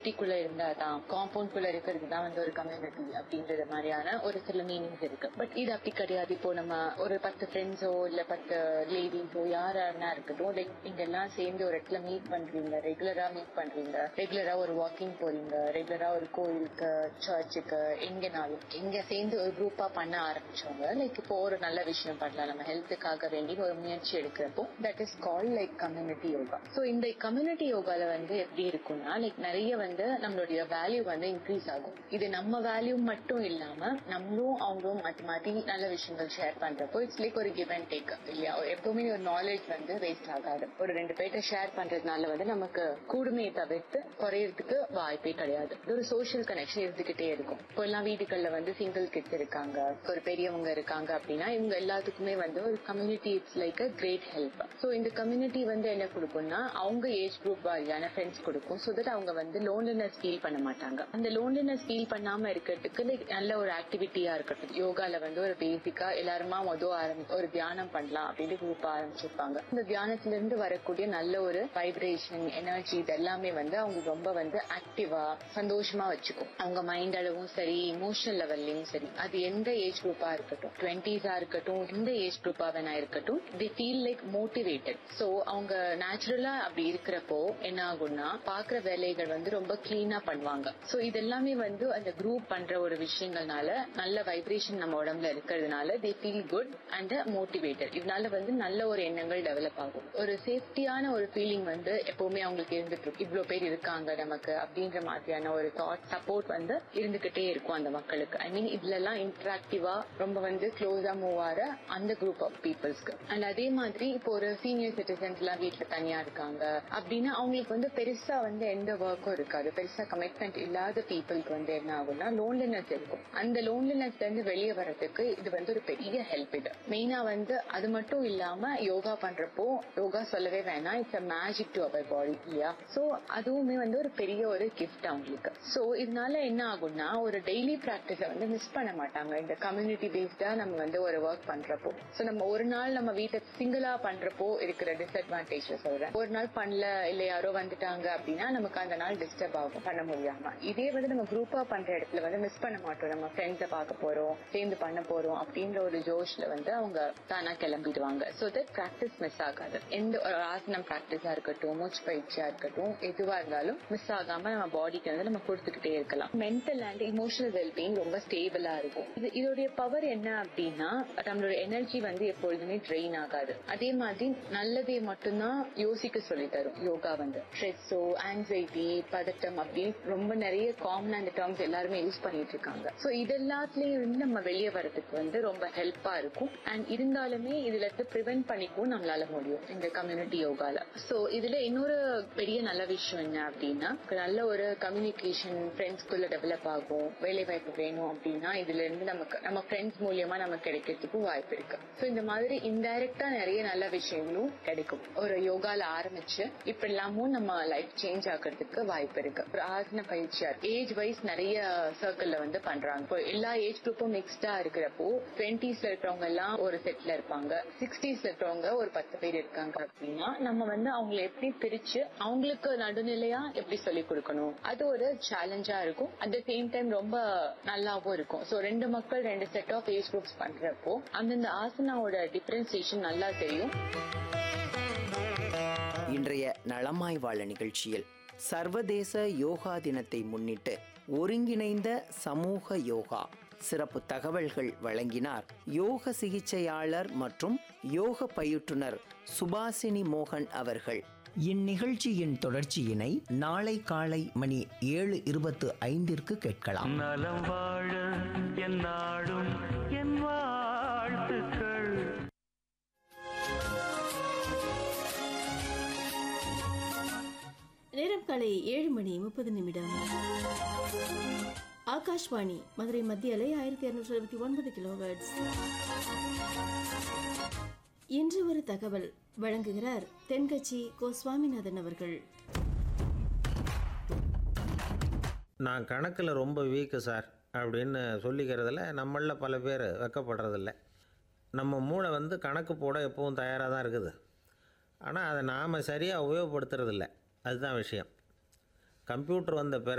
சிட்டிக்குள்ள இருந்தாதான் காம்பவுண்ட் குள்ள இருக்கிறது தான் வந்து ஒரு கம்யூனிட்டி அப்படின்றது மாதிரியான ஒரு சில மீனிங்ஸ் இருக்கு பட் இது அப்படி கிடையாது இப்போ நம்ம ஒரு பத்து ஃப்ரெண்ட்ஸோ இல்ல பத்து லேடிஸோ யாராருன்னா இருக்கட்டும் லைக் நீங்க எல்லாம் சேர்ந்து ஒரு இடத்துல மீட் பண்றீங்க ரெகுலரா மீட் பண்றீங்க ரெகுலரா ஒரு வாக்கிங் போறீங்க ரெகுலரா ஒரு கோயிலுக்கு சர்ச்சுக்கு எங்கனாலும் இங்க சேர்ந்து ஒரு குரூப்பா பண்ண ஆரம்பிச்சவங்க லைக் இப்போ ஒரு நல்ல விஷயம் பண்ணலாம் நம்ம ஹெல்த்துக்காக வேண்டி ஒரு முயற்சி எடுக்கிறப்போ that is call like community yoga so இந்த கம்யூனிட்டி யோகால வந்து எப்படி இருக்கும்னா லைக் நிறைய வந்து நம்மளுடைய வேல்யூ வந்து இன்க்ரீஸ் ஆகும் இது நம்ம வேல்யூ மட்டும் இல்லாம நம்மளும் அவங்களும் மாத்தி மாத்தி நல்ல விஷயங்கள் ஷேர் பண்றப்போ இட்ஸ் லைக் ஒரு கிவ் அண்ட் டேக் இல்லையா எப்பவுமே ஒரு நாலேஜ் வந்து வேஸ்ட் ஆகாது ஒரு ரெண்டு பேர்ட்ட ஷேர் பண்றதுனால வந்து நமக்கு கூடுமையை தவிர்த்து குறையறதுக்கு வாய்ப்பே கிடையாது இது ஒரு சோஷியல் கனெக்ஷன் இருந்துகிட்டே இருக்கும் இப்போ எல்லாம் வீடுகள்ல வந்து சிங்கிள் கிட்ஸ் இருக்காங்க ஒரு பெரியவங்க இருக்காங்க அப்படின்னா இவங்க எல்லாத்துக்குமே வந்து ஒரு community it's like a great help so இந்த கம்யூனிட்டி வந்து என்ன கொடுக்கும்னா அவங்க ஏஜ் குரூப் வாரியான ஃப்ரெண்ட்ஸ் கொடுக்கும் ஸோ தட் அவங்க வந்து லோன்லினஸ் ஃபீல் பண்ண மாட்டாங்க அந்த லோன்லினஸ் ஃபீல் பண்ணாம இருக்கிறதுக்கு like நல்ல ஒரு ஆக்டிவிட்டியா இருக்கட்டும் யோகால வந்து ஒரு பேசிக்கா எல்லாருமா மொதல் ஆரம்பி ஒரு தியானம் பண்ணலாம் அப்படின்னு குரூப் ஆரம்பிச்சிருப்பாங்க இந்த தியானத்துல இருந்து வரக்கூடிய நல்ல ஒரு வைப்ரேஷன் எனர்ஜி இது எல்லாமே வந்து அவங்க ரொம்ப வந்து ஆக்டிவா சந்தோஷமா வச்சுக்கும் அவங்க மைண்ட் அளவும் சரி இமோஷனல் லெவல்லையும் சரி அது எந்த ஏஜ் குரூப்பா இருக்கட்டும் டுவெண்ட்டிஸா இருக்கட்டும் எந்த ஏஜ் குரூப்பா வேணா இருக்கட்டும் they feel like motivated so அவங்க நேச்சுரலா அப்படி இருக்கிறப்போ என்ன ஆகும்னா பாக்குற வேலைகள் வந்து ரொம்ப கிளீனா பண்ணுவாங்க சோ இதெல்லாமே வந்து அந்த குரூப் பண்ற ஒரு விஷயங்கள்னால நல்ல வைப்ரேஷன் நம்ம உடம்புல இருக்கிறதுனால they feel good and motivated இதனால வந்து நல்ல ஒரு எண்ணங்கள் டெவலப் ஆகும் ஒரு சேஃப்டியான ஒரு ஃபீலிங் வந்து எப்பவுமே அவங்களுக்கு இருந்துட்டு இருக்கும் இவ்வளவு பேர் இருக்காங்க நமக்கு அப்படின்ற மாதிரியான ஒரு தாட் சப்போர்ட் வந்து இருந்துகிட்டே இருக்கும் அந்த மக்களுக்கு ஐ மீன் இதுல எல்லாம் இன்டராக்டிவா ரொம்ப வந்து க்ளோஸா மூவ் ஆற அந்த குரூப் ஆஃப் பீப்புள்ஸ்க்கு அண்ட் அதே மாதிரி இப்போ ஒரு சீனியர் சிட்டிசன்ஸ் எல்லாம் வீட்டுல தனியா இருக்காங்க அப்படின்னா அவங்களுக்கு வந்து பெருசா வந்து எந்த ஒர்க்கும் இருக்காது பெருசா கமிட்மெண்ட் இல்லாத பீப்புளுக்கு வந்து என்ன ஆகும்னா லோன்லினஸ் இருக்கும் அந்த லோன்லினஸ்ல இருந்து வெளியே வர்றதுக்கு இது வந்து ஒரு பெரிய ஹெல்ப் இது மெயினா வந்து அது மட்டும் இல்லாம யோகா பண்றப்போ யோகா சொல்லவே வேணாம் it's a magic to our body இல்லையா சோ அதுவுமே வந்து ஒரு பெரிய ஒரு கிஃப்ட் அவங்களுக்கு சோ இதனால என்ன ஆகும்னா ஒரு டெய்லி பிராக்டிஸ வந்து மிஸ் பண்ண மாட்டாங்க இந்த கம்யூனிட்டி பேஸ்டா நம்ம வந்து ஒரு ஒர்க் பண்றப்போ சோ நம்ம ஒரு நாள் நம்ம வீட்டை சிங்கிளா பண்றப்போ இருக்கிற டிஸ்அட்வான்டேஜ் சொல்றேன் ஒரு நாள் பண்ணல இல்ல யாரோ வந்துட்டாங்க அப்படின்னா நமக்கு அந்த நாள் டிஸ்டர்ப் ஆகும் பண்ண முடியாம இதே வந்து நம்ம குரூப்பா பண்ற இடத்துல வந்து மிஸ் பண்ண மாட்டோம் நம்ம ஃப்ரெண்ட்ஸை பார்க்க போறோம் சேர்ந்து பண்ண போறோம் அப்படின்ற ஒரு ஜோஷ்ல வந்து அவங்க தானா கிளம்பிடுவாங்க சோ தட் பிராக்டிஸ் மிஸ் ஆகாது எந்த ஒரு ஆசனம் பிராக்டிஸா இருக்கட்டும் மூச்சு பயிற்சியா இருக்கட்டும் எதுவா இருந்தாலும் மிஸ் ஆகாம நம்ம பாடிக்கு வந்து நம்ம கொடுத்துக்கிட்டே இருக்கலாம் மென்டல் அண்ட் இமோஷனல் வெல்பீயிங் ரொம்ப ஸ்டேபிளா இருக்கும் இது இதோடைய பவர் என்ன அப்படின்னா நம்மளோட எனர்ஜி வந்து எப்பொழுதுமே ட்ரெயின் ஆகாது அதே மாதிரி நல்லதே மட்டும்தான் யோசிக்க சொல்லி தரும் யோகா வந்து ஸ்ட்ரெஸ்ஸோ ஆங்ஸைட்டி பதட்டம் அப்படின்னு ரொம்ப நிறைய காமன் அந்த டேர்ம்ஸ் எல்லாருமே யூஸ் பண்ணிட்டு இருக்காங்க சோ இதெல்லாத்துலயும் இருந்து நம்ம வெளியே வரதுக்கு வந்து ரொம்ப ஹெல்ப்பா இருக்கும் அண்ட் இருந்தாலுமே இதுல இருந்து ப்ரிவென்ட் பண்ணிக்கவும் நம்மளால முடியும் இந்த கம்யூனிட்டி யோகால சோ இதுல இன்னொரு பெரிய நல்ல விஷயம் என்ன அப்படின்னா நல்ல ஒரு கம்யூனிகேஷன் ஃப்ரெண்ட்ஸ்குள்ள டெவலப் ஆகும் வேலை வாய்ப்பு வேணும் அப்படின்னா இதுல இருந்து நமக்கு நம்ம ஃப்ரெண்ட்ஸ் மூலியமா நமக்கு கிடைக்கிறதுக்கும் வாய்ப்பு இருக்கு சோ இந்த மாதிரி இன்டைரக்டா நிறைய நல்ல விஷயங்களும் கிடைக்கும் ஒரு யோகால ஆரம்பிச்சு இப்படி எல்லாமும் நம்ம லைஃப் சேஞ்ச் ஆகிறதுக்கு வாய்ப்பு இருக்கு ஒரு ஆசன பயிற்சியா ஏஜ் வைஸ் நிறைய சர்க்கிள்ல வந்து பண்றாங்க இப்போ எல்லா ஏஜ் குரூப்பும் மிக்ஸ்டா இருக்கிறப்போ டுவெண்ட்டிஸ்ல இருக்கிறவங்க எல்லாம் ஒரு செட்ல இருப்பாங்க சிக்ஸ்டீஸ்ல இருக்கிறவங்க ஒரு பத்து பேர் இருக்காங்க அப்படின்னா நம்ம வந்து அவங்களை எப்படி பிரிச்சு அவங்களுக்கு நடுநிலையா எப்படி சொல்லி கொடுக்கணும் அது ஒரு சேலஞ்சா இருக்கும் அட் த சேம் டைம் ரொம்ப நல்லாவும் இருக்கும் சோ ரெண்டு மக்கள் ரெண்டு செட் ஆஃப் ஏஜ் குரூப்ஸ் பண்றப்போ அந்தந்த ஆசனாவோட டிஃபரன்சியேஷன் நல்லா தெரியும் இன்றைய நலமாய் வாழ நிகழ்ச்சியில் சர்வதேச யோகா தினத்தை முன்னிட்டு ஒருங்கிணைந்த சமூக யோகா சிறப்பு தகவல்கள் வழங்கினார் யோக சிகிச்சையாளர் மற்றும் யோக பயிற்றுனர் சுபாசினி மோகன் அவர்கள் இந்நிகழ்ச்சியின் தொடர்ச்சியினை நாளை காலை மணி ஏழு இருபத்து ஐந்திற்கு கேட்கலாம் நலம் வாழ என் நாடும் என் வாழ்த்துக்கள் நேரம் காலை ஏழு மணி முப்பது நிமிடம் ஆகாஷ்வாணி மதுரை மத்திய அலை ஆயிரத்தி இருநூற்றி அறுபத்தி ஒன்பது கிலோவர்ட்ஸ் இன்று ஒரு தகவல் வழங்குகிறார் தென்கட்சி கோ சுவாமிநாதன் அவர்கள் நான் கணக்கில் ரொம்ப வீக்கு சார் அப்படின்னு சொல்லிக்கிறதுல நம்மளில் பல பேர் வெக்கப்படுறதில்ல நம்ம மூளை வந்து கணக்கு போட எப்பவும் தயாராக தான் இருக்குது ஆனால் அதை நாம் சரியாக உபயோகப்படுத்துறதில்ல அதுதான் விஷயம் கம்ப்யூட்டர் வந்த பிறகு